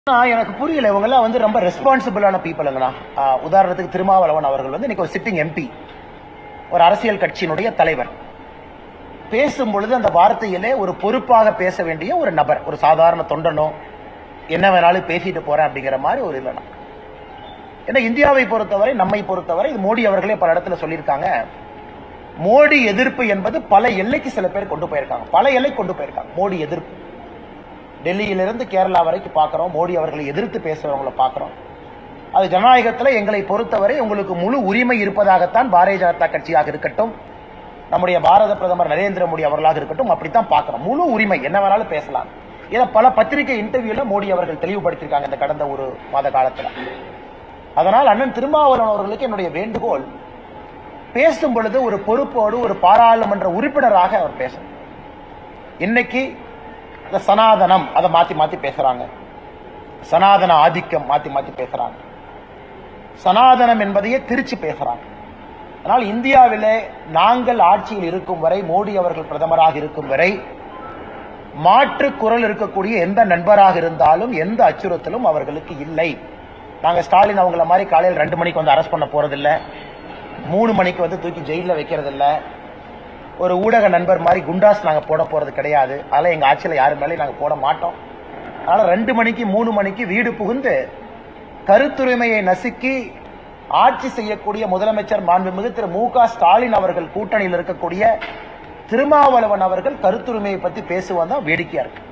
ஆனா, எனக்கு புரியல இவங்கெல்லாம் வந்து ரொம்ப ரெஸ்பான்சிபிளான பீப்புளுங்கண்ணா ஆஹ், உதாரணத்துக்கு திருமாவளவன் அவர்கள் வந்து இன்னைக்கு ஒரு சிட்டிங் எம்பி ஒரு அரசியல் கட்சியினுடைய தலைவர் பேசும் பொழுது அந்த வார்த்தையிலே ஒரு பொறுப்பாக பேச வேண்டிய ஒரு நபர் ஒரு சாதாரண தொண்டனோ என்ன வேணாலும் பேசிட்டு போறேன் அப்படிங்கிற மாதிரி ஒரு இல்லைனா ஏன்னா இந்தியாவை பொறுத்தவரை நம்மை பொறுத்தவரை இது மோடி அவர்களே பல இடத்துல சொல்லியிருக்காங்க மோடி எதிர்ப்பு என்பது பல எல்லைக்கு சில பேர் கொண்டு போயிருக்காங்க பல எல்லை கொண்டு போயிருக்காங்க மோடி எதிர்ப்பு டெல்லியிலிருந்து கேரளா வரைக்கும் பார்க்குறோம் மோடி அவர்களை எதிர்த்து பேசுறவங்களை பார்க்குறோம் அது ஜனநாயகத்தில் எங்களை பொறுத்தவரை உங்களுக்கு முழு உரிமை இருப்பதாகத்தான் பாரதிய ஜனதா கட்சியாக இருக்கட்டும் நம்முடைய பாரத பிரதமர் நரேந்திர மோடி அவர்களாக இருக்கட்டும் அப்படித்தான் பார்க்குறோம் முழு உரிமை என்ன வேணாலும் பேசலாம் இதை பல பத்திரிகை இன்டர்வியூல மோடி அவர்கள் தெளிவுபடுத்தியிருக்காங்க இந்த கடந்த ஒரு மாத காலத்துல அதனால் அண்ணன் திருமாவளவன் அவர்களுக்கு என்னுடைய வேண்டுகோள் பேசும் பொழுது ஒரு பொறுப்போடு ஒரு பாராளுமன்ற உறுப்பினராக அவர் பேசணும் இன்னைக்கு இந்த சனாதனம் அதை மாத்தி மாத்தி பேசுறாங்க சனாதன ஆதிக்கம் மாத்தி மாத்தி பேசுறாங்க சனாதனம் என்பதையே திருச்சி பேசுறாங்க அதனால் இந்தியாவிலே நாங்கள் ஆட்சியில் இருக்கும் வரை மோடி அவர்கள் பிரதமராக இருக்கும் வரை மாற்று குரல் இருக்கக்கூடிய எந்த நண்பராக இருந்தாலும் எந்த அச்சுறுத்தலும் அவர்களுக்கு இல்லை நாங்க ஸ்டாலின் அவங்கள மாதிரி காலையில் ரெண்டு மணிக்கு வந்து அரெஸ்ட் பண்ண போறதில்ல மூணு மணிக்கு வந்து தூக்கி ஜெயிலில் வைக்கிறதில்ல ஒரு ஊடக நண்பர் மாதிரி குண்டாஸ் நாங்க போட போறது கிடையாது அதெல்லாம் எங்க ஆட்சியில யாரு மேலேயும் நாங்க போட மாட்டோம் அதனால ரெண்டு மணிக்கு மூணு மணிக்கு வீடு புகுந்து கருத்துரிமையை நசுக்கி ஆட்சி செய்யக்கூடிய முதலமைச்சர் மாண்புமிகு திரு மு க ஸ்டாலின் அவர்கள் கூட்டணியில் இருக்கக்கூடிய திருமாவளவன் அவர்கள் கருத்துரிமையை பத்தி பேசுவதுதான் வேடிக்கையா இருக்கு